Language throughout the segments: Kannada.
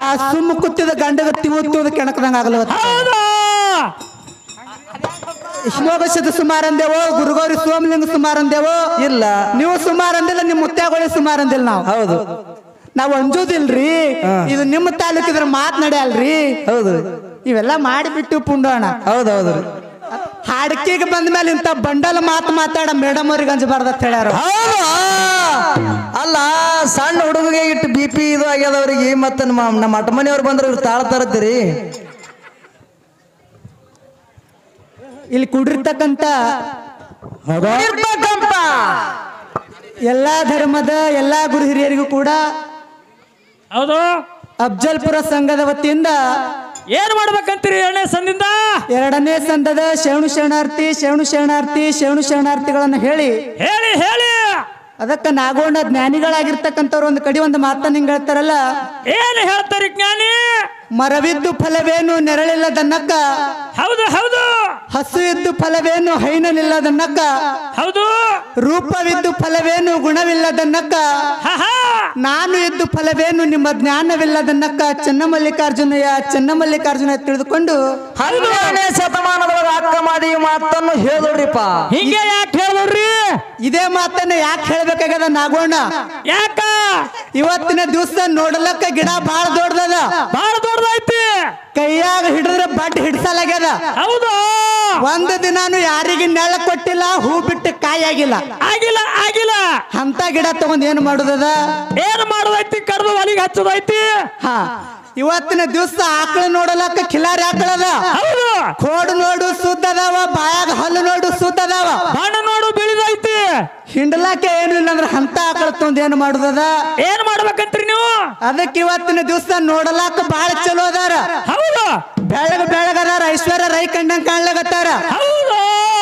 ಆ ಸುಮ್ಮ ಕುತ್ತಿದ ಗಂಡಗ ತಿವತ್ತುವುದು ಕೆಣಕದಂಗ ಆಗಲ್ಲ ಹೌದು ಶಿವೋಗಶದ ಸುಮಾರಂದೇವೋ ಗುರುಗೌರಿ ಸೋಮಲಿಂಗ ಸುಮಾರಂದೇವೋ ಇಲ್ಲ ನೀವು ಸುಮಾರು ಅಂದಿಲ್ಲ ನಿಮ್ಮ ಮುತ್ಯಾಗೋಳಿ ಸುಮಾರು ಅಂದಿಲ್ಲ ನಾವು ಹೌದು ನಾವು ಅಂಜುದಿಲ್ರಿ ಇದು ನಿಮ್ಮ ತಾಲೂಕಿದ್ರ ಮಾತ್ ನಡೆಯಲ್ರಿ ಹೌದು ಇವೆಲ್ಲ ಮಾಡಿಬಿಟ್ಟು ಪುಂಡೋಣ ಹೌದು ಹೌದು ಹಾಡ್ಕಿಗೆ ಬಂದ ಮೇಲೆ ಇಂಥ ಬಂಡಲ್ ಮಾತು ಮಾತಾಡ ಮೇಡಮ್ ಅವ್ರಿಗೆ ಅಂಜಬಾರ್ದ ಅಂತ ಹೇಳ್ಯಾರ ಹೌದು ಅಲ್ಲ ಸಣ್ಣ ಹುಡುಗಿಗೆ ಇಟ್ಟು ಬಿ ಪಿ ಇದು ಆಗ್ಯದ ಅವ್ರಿಗೆ ಮತ್ತೆ ನಮ್ಮ ನಮ್ಮ ಅಟ್ಟ ಮನೆಯವ್ರು ಬಂದ್ರೆ ಇವ್ರು ತಾಳ ತರತ್ತೀರಿ ಇಲ್ಲಿ ಕುಡಿರ್ತಕ್ಕಂಥ ಇರ್ಬೇಕಂತ ಎಲ್ಲಾ ಧರ್ಮದ ಎಲ್ಲಾ ಗುರು ಹಿರಿಯರಿಗೂ ಕೂಡ ಹೌದು ಅಫ್ಜಲ್ಪುರ ಸಂಘದ ವತಿಯಿಂದ ಏನ್ ಮಾಡ್ಬೇಕಂತೀರಿ ಎರಡನೇ ಸಂದಿಂದ ಎರಡನೇ ಸಂಘದ ಶರಣು ಶರಣಾರ್ಥಿ ಶರಣು ಶರಣಾರ್ಥಿ ಶರಣು ಶರಣಾರ್ಥಿಗಳನ್ನು ಹೇಳಿ ಹೇಳಿ ಹೇಳಿ ಅದಕ್ಕೆ ನಾಗೋಣ ಜ್ಞಾನಿಗಳಾಗಿರ್ತಕ್ಕಂಥವ್ರು ಒಂದು ಕಡೆ ಒಂದು ಮಾತನ್ನ ಹಿಂಗ್ ಹೇಳ್ತಾರಲ್ಲ ಏನ್ ಹೇಳ್ತಾರಿ ಜ್ಞಾನಿ ಮರವಿದ್ದು ಫಲವೇನು ನೆರಳಿಲ್ಲದನ್ನಕ್ಕ ಹೌದು ಹೌದು ಹಸು ಇದ್ದು ಫಲವೇನು ಹೈನಲಿಲ್ಲದನ್ನಕ್ಕ ಹೌದು ರೂಪವಿದ್ದು ಫಲವೇನು ಗುಣವಿಲ್ಲದನ್ನಕ್ಕ ಹಾ ಹಾ ನಾನು ಇದ್ದು ಫಲವೇನು ನಿಮ್ಮ ಜ್ಞಾನವಿಲ್ಲದನ್ನಕ್ಕ ಚೆನ್ನಮಲ್ಲಿಕಾರ್ಜುನಯ್ಯ ಚೆನ್ನಮಲ್ಲಿಕಾರ್ಜುನ ತಿಳಿದುಕೊಂಡು ಹನ್ನೆರಡನೇ ಶತಮಾನದೊಳಗೆ ಅಕ್ಕ ಮಾಡಿ ಈ ಮಾತನ್ನು ಹೇಳಿದ್ರಿಪ್ಪ ಹಿಂಗೆ ಯಾಕೆ ಹೇಳಿದ್ರಿ ಇದೇ ಮಾತನ್ನ ಯಾಕೆ ಹೇಳ್ಬೇಕಾಗ್ಯದ ನಾಗೋಣ ಯಾಕ ಇವತ್ತಿನ ದಿವಸ ನೋಡಲಕ್ಕ ಗಿಡ ಬಾಳ ದೊಡ್ಡದದ ಬಹಳ ದೊಡ್ಡದೈತಿ ಕೈಯಾಗ ಹಿಡಿದ್ರೆ ಬಡ್ ಹಿಡ್ಸಲಾಗ್ಯದ ಹೌದು ಒಂದು ದಿನಾನು ಯಾರಿಗೆ ನೆಳ ಕೊಟ್ಟಿಲ್ಲ ಹೂ ಬಿಟ್ಟು ಕಾಯಿ ಆಗಿಲ್ಲ ಆಗಿಲ್ಲ ಆಗಿಲ್ಲ ಅಂತ ಗಿಡ ತಗೊಂಡ್ ಏನ್ ಮಾಡುದದ ಏನ್ ಮಾಡೋದೈತಿ ಕಡ್ದು ಒಲಿಗೆ ಹಚ್ಚೋದೈತಿ ಹಾ ಇವತ್ತಿನ ದಿವಸ ಆಕಳ ನೋಡಲಕ್ಕ ಖಿಲಾರಿ ಆಕಳದ ಹೌದು ಕೋಡು ನೋಡು ಸುದ್ದ ಅದಾವ ಬಾಯಾಗ ಹಲ್ಲು ನೋಡು ಸುದ್ದ ಅದಾವ ಬಣ್ಣ ನೋಡು ಬಿಳಿದೈತಿ ಹಿಂಡ್ಲಾಕೆ ಏನು ಇಲ್ಲ ಅಂದ್ರೆ ಅಂತ ಆಕಳ ತೊಂದ್ ಏನ್ ಮಾಡುದದ ಏನ್ ಮಾಡ್ಬೇಕಂತ್ರಿ ನೀವು ಅದಕ್ಕೆ ಇವತ್ತಿನ ದಿವಸ ನೋಡಲಾಕ ಬಾಳ ಚಲೋ ಅದಾರ ಹೌದು ಬೆಳಗ ಬೆಳಗದಾರ ಐಶ್ವರ್ಯ ರೈ ಕಂಡಂಗ್ ಕಾಣ್ಲಾಗತ್ತಾರ ಹೌದು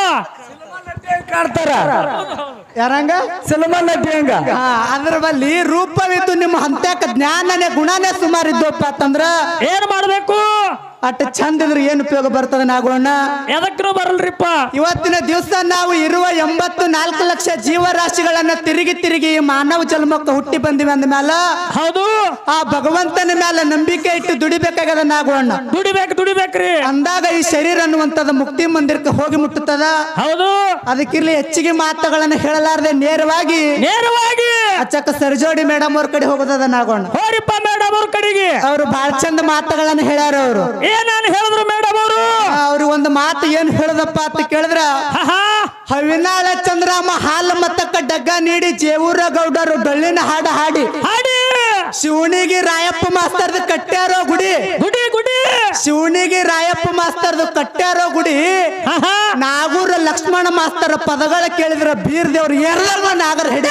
ಕಾಡ್ತಾರ ಯಾರಂಗ ಸಿನಿಮಾ ನಟಿ ಹಂಗ ಹಾ ಅದ್ರ ಬಲ್ಲಿ ರೂಪವಿದ್ದು ನಿಮ್ಮ ಹಂತ್ಯಾಕ ಜ್ಞಾನನೇ ಗುಣನೇ ಸುಮಾರು ಇದ್ದಪ್ಪ ಅಂತಂದ್ರ ಏನ್ ಮಾಡ್ಬೇಕು ಅಟ್ ಚಂದ ಇದ್ರೆ ಏನ್ ಉಪಯೋಗ ಬರ್ತದ ನಾಗೋಣ ಎದಕ್ಕೂ ಬರಲ್ರಿಪ್ಪ ಇವತ್ತಿನ ದಿವಸ ನಾವು ಇರುವ ಎಂಬತ್ತು ನಾಲ್ಕು ಲಕ್ಷ ಜೀವರಾಶಿಗಳನ್ನ ತಿರುಗಿ ತಿರುಗಿ ಈ ಮಾನವ ಜನ್ಮಕ್ಕೆ ಹುಟ್ಟಿ ಬಂದಿವಿ ಅಂದ ಮ್ಯಾಲ ಹೌದು ಆ ಭಗವಂತನ ಮ್ಯಾಲ ನಂಬಿಕೆ ಇಟ್ಟು ದುಡಿಬೇಕಾಗದ ನಾಗೋಣ ದುಡಿಬೇಕು ದುಡಿಬೇಕ್ರಿ ಅಂದಾಗ ಈ ಶರೀರ ಅನ್ನುವಂಥದ್ದು ಮುಕ್ತಿ ಮಂದಿರಕ್ಕೆ ಹೋಗಿ ಮುಟ್ಟುತ್ತದ ಹೌದು ಅದಕ್ಕಿರ್ಲಿ ಹೆಚ್ಚಿಗೆ ಮಾತುಗಳನ್ನ ಹೇಳಲಾರದೆ ನೇರವಾಗಿ ನೇರವಾಗಿ ಅಚ್ಚಕ್ಕ ಸರ್ಜೋಡಿ ಮೇಡಮ್ ಅವ್ರ ಕಡೆ ಹೋಗೋದದ ನಾಗೋಣ ಹೋರಿಪ್ಪ ಮೇಡಮ್ ಅವ್ರ ಕಡೆಗೆ ಅವರು ಬಹಳ ಚಂದ ಮಾತುಗಳನ್ನ ಹೇಳ್ಯಾರ ಅವರು ಏನಾನು ಹೇಳಿದ್ರು ಮೇಡಮ್ ಅವರು ಅವ್ರು ಒಂದು ಮಾತು ಏನ್ ಹೇಳದಪ್ಪ ಅಂತ ಕೇಳಿದ್ರ ಹಾ ಹವಿನಾಳ ಚಂದ್ರಾಮ ಹಾಲು ಮತ್ತಕ್ಕ ಡಗ್ಗ ನೀಡಿ ಜೇವೂರ ಗೌಡರು ಡೊಳ್ಳಿನ ಹಾಡು ಹಾಡಿ ಹಾಡಿ ಶಿವನಿಗೆ ರಾಯಪ್ಪ ಮಾಸ್ತರ್ದು ಕಟ್ಟ್ಯಾರೋ ಗುಡಿ ಗುಡಿ ಗುಡಿ ಶಿವನಿಗೆ ರಾಯಪ್ಪ ಮಾಸ್ತರ್ದು ಕಟ್ಟ್ಯಾರೋ ಗುಡಿ ಹಾ ನಾಗೂರ ಲಕ್ಷ್ಮಣ ಮಾಸ್ತರ ಪದಗಳ ಕೇಳಿದ್ರ ಬೀರ್ ದೇವ್ರು ಎರಡಲ್ವ ನಾಗರ ಹಿಡಿ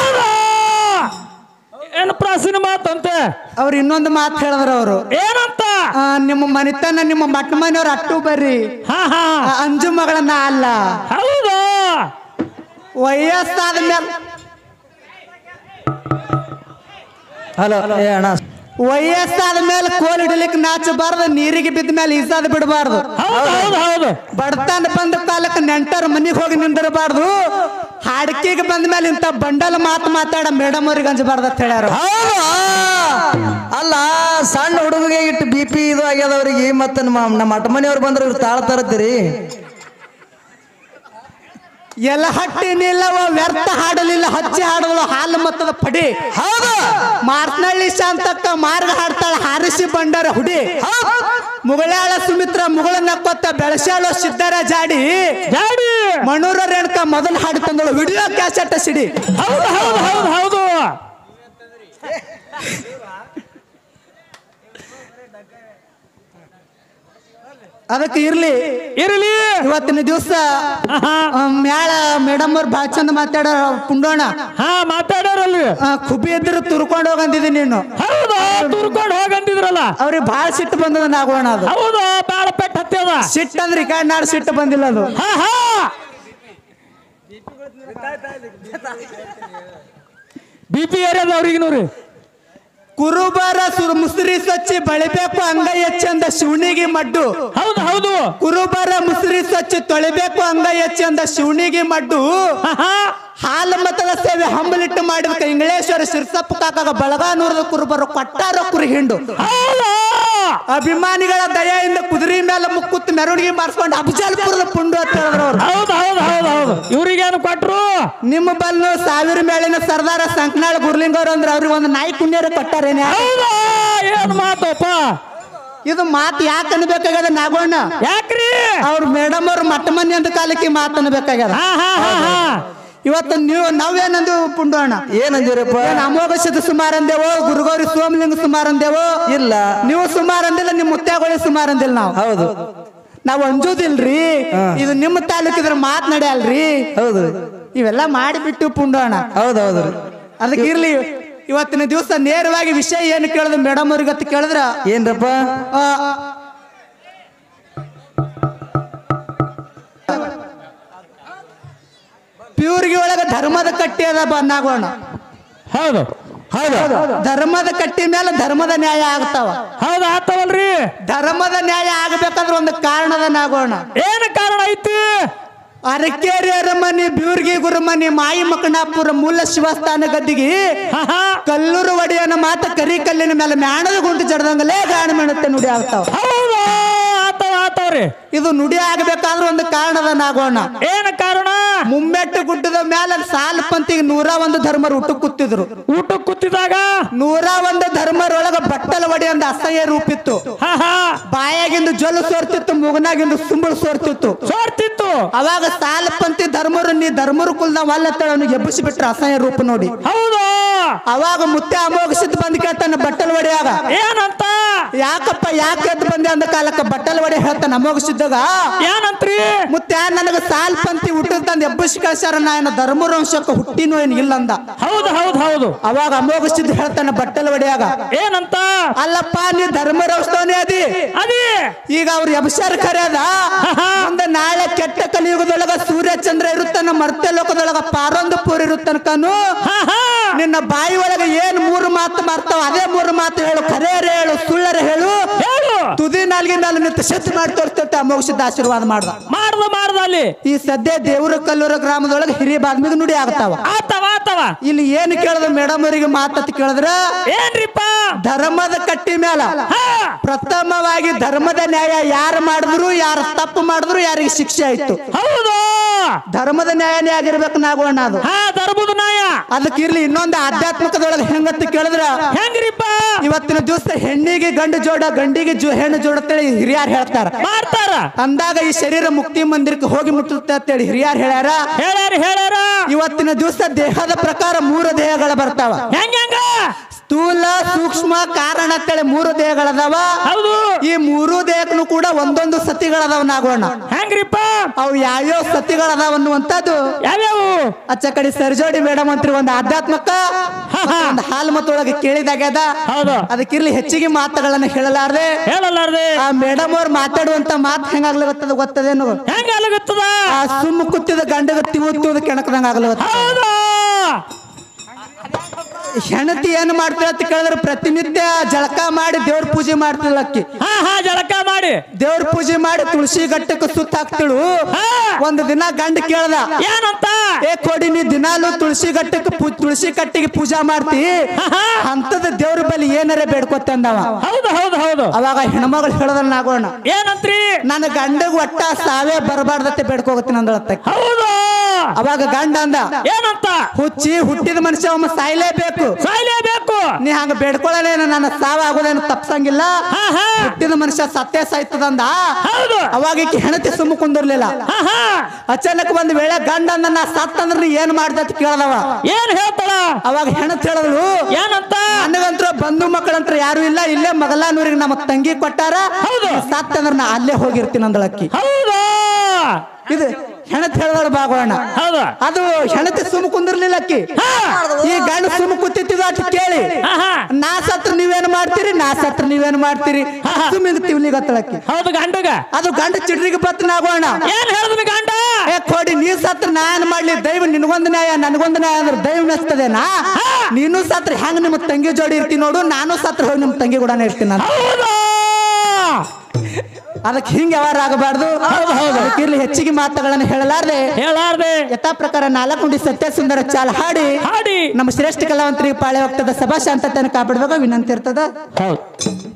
ಏನು ಪ್ರಾಚೀನ ಮಾತಂತೆ ಅವ್ರು ಇನ್ನೊಂದು ಮಾತು ಹೇಳಿದ್ರ ಅವರು ಏನಂತ ನಿಮ್ಮ ಮನಿತನ ನಿಮ್ಮ ಮಟ್ಟ ಮನೆಯವ್ರು ಅಟ್ಟು ಬರ್ರಿ ಹಾ ಹಾ ಆ ಅಂಜು ಮಗಳನ್ನ ಅಲ್ಲ ಹೌದು ವಯಸ್ಸಾದ ಮೇಲೆ ಹಲೋ ಏ ಅಣ್ಣ ವಯಸ್ಸಾದ ಮೇಲೆ ಕೋಲ್ ಹಿಡಿಲಿಕ್ಕೆ ನಾಚಬಾರ್ದು ನೀರಿಗೆ ಬಿದ್ದ ಮೇಲೆ ಈಸಾದ ಬಿಡಬಾರ್ದು ಹೌದು ಹೌದು ಹೌದು ಬಡತನ ಬಂದ ಕಾಲಕ್ಕೆ ನೆಂಟರ ಮನೆಗೆ ಹೋಗಿ ನಿಂದಿರಬಾರ್ದು ಹಾಡ್ಕಿಗೆ ಬಂದ ಮೇಲೆ ಇಂಥ ಬಂಡಲ್ ಮಾತು ಮಾತಾಡ ಮೇಡಮ್ ಅವ್ರಿಗೆ ಅಂಜಬಾರ್ದು ಅಂತ ಹೇಳ್ಯಾರ ಹೌದು ಅಲ್ಲ ಸಣ್ಣ ಹುಡುಗಿಗೆ ಇಟ್ಟು ಬಿ ಪಿ ಇದು ಆಗ್ಯದ ಅವ್ರಿಗೆ ಮತ್ತೆ ನಮ್ಮ ನಮ್ಮ ಅಟ್ಟ ಮನೆಯವ್ರು ಬಂದ್ರೆ ಇವ್ರು ತಾಳ ತರತ್ತೀರಿ ಎಲ್ಲ ಹಟ್ಟಿ ನಿಲ್ಲವ ವ್ಯರ್ಥ ಹಾಡಲಿಲ್ಲ ಹಚ್ಚಿ ಹಾಡಲು ಹಾಲು ಮತ್ತದ ಪಡಿ ಹೌದು ಮಾರ್ನಳ್ಳಿ ಶಾಂತಕ್ಕ ಮಾರ್ಗ ಹಾಡ್ತಾಳ ಹಾರಿಸಿ ಬಂಡಾರ ಹುಡಿ ಮುಗಳಾಳ ಸುಮಿತ್ರ ಮುಗಳನ್ನ ಕೊತ್ತ ಬೆಳಸಾಳೋ ಸಿದ್ದರ ಜಾಡಿ ಜಾಡಿ ಮಣೂರ ರೇಣುಕ ಮೊದಲು ಹಾಡು ತಂದಳು ವಿಡಿಯೋ ಕ್ಯಾಸೆಟ್ ಸಿಡಿ ಹೌದು ಹೌದು ಹೌದು ಹೌದು ಅದಕ್ಕೆ ಇರ್ಲಿ ಇರಲಿ ಇವತ್ತಿನ ದಿವಸ ಹಾ ಮ್ಯಾಳ ಮೇಡಮ್ ಅವ್ರು ಭಾಳ ಚಂದ ಮಾತಾಡ ಪುಂಡೋಣ ಹಾ ಮಾತಾಡೋರಲ್ರಿ ಆ, ಕುಬಿ ಇದ್ರು ತುರ್ಕೊಂಡು ಹೋಗಂದಿದ್ದೀನಿ ನೀನು ಹೌದು ತುರ್ಕೊಂಡು ಹೋಗಂದಿದ್ರಲ್ಲ ಅವ್ರಿಗೆ ಭಾಳ ಸಿಟ್ಟು ಬಂದದ ನಾಗೋಣ ಅದು ಹೌದು ಬಾಳ ಪೆಟ್ಟು ಹತ್ಯದ ಸಿಟ್ಟು ಅಂದ್ರೆ ಈ ಕಾಡ್ ನಾಡ್ ಸಿಟ್ಟು ಬಂದಿಲ್ಲ ಅದು ಹಾ ಹಾ ಬಿ ಪಿ ಏರಿಯಾದ ಅವ್ರಿಗೆ ನೋಡ್ರಿ ಕುರುಬರ ಸುರ್ ಮುಸ್ರಿ ಸ್ವಚ್ಛಿ ಬಳಿಬೇಕು ಅಂಗೈ ಹೆಚ್ಚಂದ ಶಿವನಿಗೆ ಮಡ್ಡು ಹೌದು ಹೌದು ಕುರುಬರ ಮುಸ್ರಿ ಸ್ವಚ್ಛ ತೊಳಿಬೇಕು ಅಂಗೈ ಹೆಚ್ಚಂದ ಶಿವನಿಗೆ ಮಡ್ಡು ಹಾ ಹಾ ಹಾಲು ಮತದ ಸೇವೆ ಹಂಬಲಿಟ್ಟು ಮಾಡಿದ ಇಂಗಳೇಶ್ವರ ಸಿರ್ಸಪ್ಪ ಕಾಕಾಗ ಬಳಗಾನೂರದ ಕುರುಬರು ಕೊಟ್ಟಾರ ಕುರಿ ಹಿಂಡು ಹೌದಾ ಅಭಿಮಾನಿಗಳ ದಯೆಯಿಂದ ಕುದುರೆ ಮೇಲೆ ಮುಕ್ಕುತ್ತು ಮೆರವಣಿಗೆ ಮಾಡಿಸ್ಕೊಂಡು ಅಫಜಲ್ಪುರದ ಪುಂಡು ಅಂತ ಹೇಳಿದ್ರು ಅವ್ರು ಹೌದು ಹೌದು ಹೌದು ಹೌದು ಇವ್ರಿಗೇನು ಕೊಟ್ರು ನಿಮ್ಮ ಬಲ್ಲು ಸಾವಿರ ಮೇಲಿನ ಸರ್ದಾರ ಸಂಕನಾಳ ಗುರ್ಲಿಂಗವ್ರು ಅಂದ್ರೆ ಅವ್ರಿಗೆ ಒಂದು ನಾಯಿ ಕುಣ್ಯರು ಕೊಟ್ಟಾರೇನೆ ಹೌದಾ ಏನ್ ಮಾತಪ್ಪ ಇದು ಮಾತು ಯಾಕೆ ಅನ್ಬೇಕಾಗ್ಯದ ನಾಗೋಣ ಯಾಕ್ರಿ ಅವ್ರ ಮೇಡಮ್ ಅವ್ರ ಮಟ್ಟ ಮಂದಿ ಅಂತ ಕಾಲಕ್ಕೆ ಮಾತು ಅನ್ಬೇಕಾಗ್ಯದ ಹಾ ಹಾ ಹಾ ಹಾ ಇವತ್ತು ನೀವು ನಾವೇನಂದು ಪುಂಡೋಣ ಏನಂದಿರಪ್ಪ ಏನ್ ಅಮೋಘ ಸಿದ್ಧ ಸುಮಾರು ಅಂದೇವೋ ಗುರುಗೌರಿ ಸೋಮಲಿಂಗ ಸುಮಾರು ಅಂದೇವೋ ಇಲ್ಲ ನೀವು ಸುಮಾರು ಅಂದಿಲ್ಲ ನಿಮ್ಮ ಮುತ್ಯಾಗೋಳಿ ಸುಮಾರು ಅಂದಿಲ್ಲ ನಾವು ಹೌದು ನಾವು ಅಂಜುದಿಲ್ರಿ ಇದು ನಿಮ್ಮ ತಾಲೂಕಿದ್ರ ಮಾತ್ ನಡೆಯಲ್ರಿ ಹೌದು ಇವೆಲ್ಲ ಮಾಡಿಬಿಟ್ಟು ಪುಂಡೋಣ ಹೌದು ಹೌದು ಅದಕ್ಕೆ ಇರ್ಲಿ ಇವತ್ತಿನ ದಿವಸ ನೇರವಾಗಿ ವಿಷಯ ಏನು ಕೇಳಿದ್ರು ಮೇಡಮ್ ಅವ್ರಿಗೆ ಅಂತ ಕೇಳಿದ್ರ ಏನ್ರಪ್ಪ ಆ, ಪ್ಯೂರ್ಗಿ ಒಳಗ ಧರ್ಮದ ಕಟ್ಟಿ ಅದ ಬನ್ನಾಗೋಣ ಹೌದು ಹೌದು ಧರ್ಮದ ಕಟ್ಟಿ ಮೇಲೆ ಧರ್ಮದ ನ್ಯಾಯ ಆಗ್ತಾವ ಹೌದು ಆತವಲ್ರಿ ಧರ್ಮದ ನ್ಯಾಯ ಆಗಬೇಕಾದ್ರೆ ಒಂದು ಕಾರಣದ ನಾಗೋಣ ಏನ್ ಕಾರಣ ಐತಿ ಅರಕೇರಿ ಅರಮನಿ ಬ್ಯೂರ್ಗಿ ಗುರುಮನಿ ಮಾಯಿ ಮಕಣಾಪುರ ಮೂಲ ಶಿವಸ್ಥಾನ ಗದ್ದಿಗೆ ಹಾ ಹಾ ಕಲ್ಲೂರು ಒಡೆಯನ ಮಾತ ಕರಿ ಕಲ್ಲಿನ ಮೇಲೆ ಮ್ಯಾಣದ ಗುಂಟು ಜಡದಂಗಲೇ ಗಾಣ ಮೆಣತೆ ನುಡಿ ಆಗ್ತಾವ ಹೌದು ಆತವ ಆತವ್ರಿ ಇದು ನುಡಿ ಆಗಬೇಕಾದ್ರೆ ಒಂದು ಕಾರಣದ ನಾಗೋಣ ಏನ್ ಕಾರಣ ಮುಮ್ಮೆಟ್ಟು ಗುಡ್ಡದ ಮೇಲೆ ಸಾಲ ಪಂತಿಗೆ ನೂರ ಒಂದು ಧರ್ಮರು ಊಟ ಕೂತಿದ್ರು ಊಟ ಕೂತಿದಾಗ ನೂರ ಒಂದು ಧರ್ಮರೊಳಗ ಬಟ್ಟಲ ಒಡಿ ಒಂದು ಅಸಹ್ಯ ರೂಪಿತ್ತು ಹಾ ಹಾ ಬಾಯಾಗಿಂದು ಜೊಲ್ಲು ಸೋರ್ತಿತ್ತು ಮುಗನಾಗಿಂದು ಸುಂಬಳು ಸೋರ್ತಿತ್ತು ಸೋರ್ತಿತ್ತು ಅವಾಗ ಸಾಲ ಪಂತಿ ಧರ್ಮರು ನೀ ಧರ್ಮರು ಕುಲ್ದ ಅವನಿಗೆ ಎಬ್ಬಿಸಿ ಬಿಟ್ರ ಅಸಹ್ಯ ರೂಪ ನೋಡಿ ಹೌದು ಅವಾಗ ಮುತ್ತೆ ಅಮೋಘಸಿದ್ ಬಂದ್ ಕೇಳ್ತಾನ ಬಟ್ಟಲ್ ಒಡೆಯಾಗ ಏನಂತ ಯಾಕಪ್ಪ ಯಾಕೆ ಎದ್ದು ಬಂದೆ ಅಂದ ಕಾಲಕ್ಕ ಬಟ್ಟಲ್ ಒಡೆ ಹೇಳ್ತಾನ ಅಮೋಘಸಿದ್ದಾಗ ಏನಂತ್ರಿ ಮುತ್ತೆ ನನಗ ಸಾಲ್ ಪಂತಿ ಹುಟ್ಟದ ತಂದು ಎಬ್ಬಿಸಿ ಕಳ್ಸ್ಯಾರ ನಾ ಏನ ಧರ್ಮವಂಶಕ್ಕೆ ಹುಟ್ಟಿನೋ ಏನ್ ಇಲ್ಲ ಅಂದ ಹೌದು ಹೌದು ಹೌದು ಅವಾಗ ಅಮೋಘಸಿದ್ ಹೇಳ್ತಾನ ಬಟ್ಟಲ್ ಒಡೆಯಾಗ ಏನಂತ ಅಲ್ಲಪ್ಪ ನೀ ಧರ್ಮರವಸ್ತವನೇ ಅದಿ ಅದೇ ಈಗ ಅವ್ರ ಎಬ್ಸಾರ ಖರೆ ಅದ ಮುಂದೆ ನಾಳೆ ಕೆಟ್ಟ ಕಲಿಯುಗದೊಳಗ ಸೂರ್ಯ ಚಂದ್ರ ಇರುತ್ತಾನ ಮರ್ತ್ಯ ಲೋಕದೊಳಗ ಪಾರೊಂದು ಪೂರ್ ಇರುತ್ತನಕನು ಹಾ ಹಾ ನಿನ್ನ ಬಾಯಿ ಒಳಗೆ ಏನ್ ಮೂರು ಮಾತು ಮಾಡ್ತಾವ ಅದೇ ಮೂರು ಮಾತು ಹೇಳು ಖರೇರೆ ಹೇಳು ಸುಳ್ಳರೆ ಹೇಳು ಹೇಳು ತುದಿ ನಾಲ್ಗೆ ಮೇಲೆ ನಿಂತು ಶಕ್ತಿ ಮಾಡಿ ತೋರಿಸ್ತೈತೆ ಅಮೋಘಸಿದ್ದ ಆಶೀರ್ವಾದ ಮಾಡ್ದ ಮಾಡ್ದ ಮಾಡ್ದ ಅಲ್ಲಿ ಈ ಸದ್ಯ ದೇವರ ಕಲ್ಲೂರ ಗ್ರಾಮದೊಳಗೆ ಹಿರಿಯ ಬಾದ್ಮಿಗೆ ನುಡಿ ಆಗ್ತಾವ ಆತವ ಆತವ ಇಲ್ಲಿ ಏನು ಕೇಳದ ಮೇಡಮ್ ಅವರಿಗೆ ಮಾತತ್ ಕೇಳಿದ್ರ ಏನ್ರಿಪ್ಪ ಧರ್ಮದ ಕಟ್ಟಿ ಮೇಲ ಹಾ ಪ್ರಥಮವಾಗಿ ಧರ್ಮದ ನ್ಯಾಯ ಯಾರು ಮಾಡಿದ್ರು ಯಾರು ತಪ್ಪು ಮಾಡಿದ್ರು ಯಾರಿಗೆ ಶಿಕ್ಷೆ ಆಯ್ತು ಹೌದು ಧರ್ಮದ ನ್ಯಾಯನೇ ಆಗಿರ್ಬೇಕು ನಾಗೋಣ ಅದು ಹಾ ಧರ್ಮದ ನಾಯ ಅದಕ್ಕೆ ಇರ್ಲಿ ಇನ್ನೊಂದು ಆಧ್ಯಾತ್ಮಿಕದೊಳಗೆ ಹೆಂಗಂತ ಕೇಳಿದ್ರ ಹೆಂಗ್ರಿಪ್ಪ ಇವತ್ತಿನ ದಿವಸ ಹೆಣ್ಣಿಗೆ ಗಂಡು ಜೋಡ ಗಂಡಿಗೆ ಜೋ ಹೆಣ್ಣು ಜೋಡ ಅಂತೇಳಿ ಹಿರಿಯರು ಹೇಳ್ತಾರ ಮಾಡ್ತಾರ ಅಂದಾಗ ಈ ಶರೀರ ಮುಕ್ತಿ ಮಂದಿರಕ್ಕೆ ಹೋಗಿ ಮುಟ್ಟುತ್ತೆ ಅಂತೇಳಿ ಹಿರಿಯರು ಹೇಳ್ಯಾರ ಹೇಳ್ಯಾರ ಹೇಳ್ಯಾರ ಇವತ್ತಿನ ದಿವಸ ದೇಹದ ಪ್ರಕಾರ ಮೂರು ದೇಹಗಳು ಬರ್ತಾವ ಹೆಂಗ ಹೆಂಗ ಸ್ಥೂಲ ಸೂಕ್ಷ್ಮ ಕಾರಣ ಅಂತೇಳಿ ಮೂರು ದೇಹಗಳದಾವ ಹೌದು ಈ ಮೂರು ದೇಹಕ್ಕೂ ಕೂಡ ಒಂದೊಂದು ಸತಿಗಳದಾವ ನಾಗೋಣ ಹೆಂಗ್ರಿಪ್ಪ ಅವು ಯಾವ್ಯಾವ ಸತಿಗಳದಾವ ಅನ್ನುವಂಥದ್ದು ಯಾವ್ಯಾವು ಅಚ್ಚ ಕಡೆ ಸರ್ಜೋಡಿ ಮೇಡಮ್ ಅಂತ್ರಿ ಒಂದು ಆಧ್ಯಾತ್ಮಕ ಒಂದು ಹಾಲು ಮತ್ತೊಳಗೆ ಕೇಳಿದಾಗ್ಯದ ಹೌದು ಅದಕ್ಕಿರ್ಲಿ ಹೆಚ್ಚಿಗೆ ಮಾತುಗಳನ್ನ ಹೇಳಲಾರ್ದೆ ಹೇಳಲ್ಲಾರ್ದೆ ಆ ಮೇಡಮ್ ಅವ್ರು ಮಾತಾಡುವಂತ ಮಾತು ಹೆಂಗಾಗ್ಲತ್ತದ ಗೊತ್ತದೇನು ಹೆಂಗ ಅಲಗತ್ತದ ಆ ಸುಮ್ಮ ಕುತ್ತಿದ ಗಂಡಗ ತಿವುತ್ತುವುದು ಕೆಣಕದಂಗ ಆಗ್ಲತ್ತ ಹೌದು ಹೆಣತಿ ಏನ್ ಮಾಡ್ತಾಳ ಅಂತ ಕೇಳಿದ್ರೆ ಪ್ರತಿನಿತ್ಯ ಜಳಕ ಮಾಡಿ ದೇವ್ರ ಪೂಜೆ ಮಾಡ್ತಿಲ್ಲ ಅಕ್ಕಿ ಹಾ ಹಾ ಜಳಕ ಮಾಡಿ ದೇವ್ರ ಪೂಜೆ ಮಾಡಿ ತುಳಸಿ ಗಟ್ಟಕ್ಕೆ ಸುತ್ತ ಹಾಕ್ತಿಳು ಹಾ ಒಂದು ದಿನ ಗಂಡ ಕೇಳ್ದ ಏನಂತ ಏ ಕೊಡಿ ನೀ ದಿನಾಲು ತುಳಸಿ ಗಟ್ಟಕ್ಕೆ ಪೂ- ತುಳಸಿ ಕಟ್ಟಿಗೆ ಪೂಜಾ ಮಾಡ್ತಿ ಹಾ ಅಂತದ ದೇವ್ರ ಬಳಿ ಏನಾರ ಬೇಡ್ಕೊತಂದವ ಹೌದು ಹೌದು ಹೌದು ಅವಾಗ ಹೆಣ್ಮಗಳು ಹೇಳದಲ್ಲ ನಾಗೋಣ ಏನಂತ್ರಿ ನನ್ನ ಗಂಡಗ್ ಒಟ್ಟ ಸಾವೇ ಬರಬಾರ್ದತ್ತೆ ಬೇಡ್ಕೋಗತ್ತೀನಿ ಅಂದಳತ್ತ ಹೌದು ಅವಾಗ ಗಂಡ ಅಂದ ಏನಂತ ಹುಚ್ಚಿ ಹುಟ್ಟಿದ ಮನುಷ್ಯ ಒಮ್ಮೆ ಸಾಯ್ಲೇಬೇಕು ಸಾಯ್ಲೇಬೇಕು ನೀ ಹಂಗ ಬೇಡ್ಕೊಳ್ಳಲೇನ ನನ್ನ ಸಾವ ಆಗೋದೇನು ತಪ್ಸಂಗಿಲ್ಲ ಹಾ ಹಾ ಹುಟ್ಟಿದ ಮನುಷ್ಯ ಸತ್ಯ ಸಾಯ್ತದಂದ ಹೌದು ಅವಾಗ ಈಕಿ ಹೆಣತಿ ಸುಮ್ಮ ಕುಂದಿರ್ಲಿಲ್ಲ ಹಾ ಹಾ ಅಚಾನಕ್ ಒಂದ್ ವೇಳೆ ಗಂಡ ಅಂದ ನಾ ಸತ್ ಅಂದ್ರ ನೀ ಏನ್ ಮಾಡ್ದ ಅಂತ ಕೇಳದವ ಏನ್ ಹೇಳ್ತಾಳ ಅವಾಗ ಹೆಣತ್ ಹೇಳಿದ್ಳು ಏನಂತ ನನಗಂತ್ರ ಬಂಧು ಮಕ್ಕಳಂತ್ರ ಯಾರು ಇಲ್ಲ ಇಲ್ಲೇ ಮಗಲಾನೂರಿಗೆ ನಮ್ಮ ತಂಗಿ ಕೊಟ್ಟಾರ ಹೌದು. ನೀ ಸತ್ ಅಂದ್ರ ನಾ ಅಲ್ಲೇ ಹೋಗಿರ್ತೀನಿ ಅಂದಳಕ್ಕಿ ಹೌದು ಇದು ಹೆಣತ್ ಹೇಳಿದಳು ಬಾಗೋಣ ಹೌದು ಅದು ಹೆಣತಿ ಸುಮ್ಮ ಕುಂದಿರ್ಲಿಲ್ಲ ಅಕ್ಕಿ ಹಾ ಈ ಗಂಡ ಸುಮ್ಮ ಕೂತಿತ್ತಿದ ಅಂತ ಕೇಳಿ ಹಾ ಹಾ ನಾ ಸತ್ರ ನೀವೇನ್ ಮಾಡ್ತೀರಿ ನಾ ಸತ್ರ ನೀವೇನ್ ಮಾಡ್ತೀರಿ ಸುಮ್ಮಿಂದ ತಿವ್ಲಿಗತ್ತಳಕ್ಕಿ ಹೌದು ಗಂಡಗ ಅದು ಗಂಡ ಚಿಡ್ರಿಗೆ ಬತ್ತನಾಗೋಣ ಏನ್ ಹೇಳಿದ್ವಿ ಗಂಡ ಏ ಕೊಡಿ ನೀ ಸತ್ರ ನಾ ಏನ್ ಮಾಡ್ಲಿ ದೈವ ನಿನಗೊಂದು ನ್ಯಾಯ ನನಗೊಂದು ನ್ಯಾಯ ಅಂದ್ರೆ ದೈವ ಮೆಸ್ತದೇನಾ ನೀನು ಸತ್ರ ಹೆಂಗ್ ನಿಮ್ಮ ತಂಗಿ ಜೋಡಿ ಇರ್ತೀನಿ ನೋಡು ನಾನು ಸತ್ರ ಹೋಗಿ ನಿಮ್ಮ ತಂಗಿ ಕೂಡ ಇರ್ತೀನಿ ನಾನು ಹೌದು ಅದಕ್ಕೆ ಹಿಂಗ ವ್ಯವಹಾರ ಆಗಬಾರ್ದು ಅದಕ್ಕೆ ಇರ್ಲಿ ಹೆಚ್ಚಿಗೆ ಮಾತುಗಳನ್ನು ಹೇಳಲಾರ್ದೆ ಹೇಳಾರ್ದೆ ಯಥಾ ಪ್ರಕಾರ ನಾಲ್ಕು ನುಡಿ ಸತ್ಯ ಸುಂದರ ಚಾಲ ಹಾಡಿ ಹಾಡಿ ನಮ್ಮ ಶ್ರೇಷ್ಠ ಕಲಾವಂತರಿಗೆ ಪಾಳೆ ಹೋಗ್ತದ ಸಭಾ ಶಾಂತತೆಯನ್ನು ಕಾಪಾಡುವಾಗ ವಿನಂತಿ ಇರ್ತದ ಹೌದು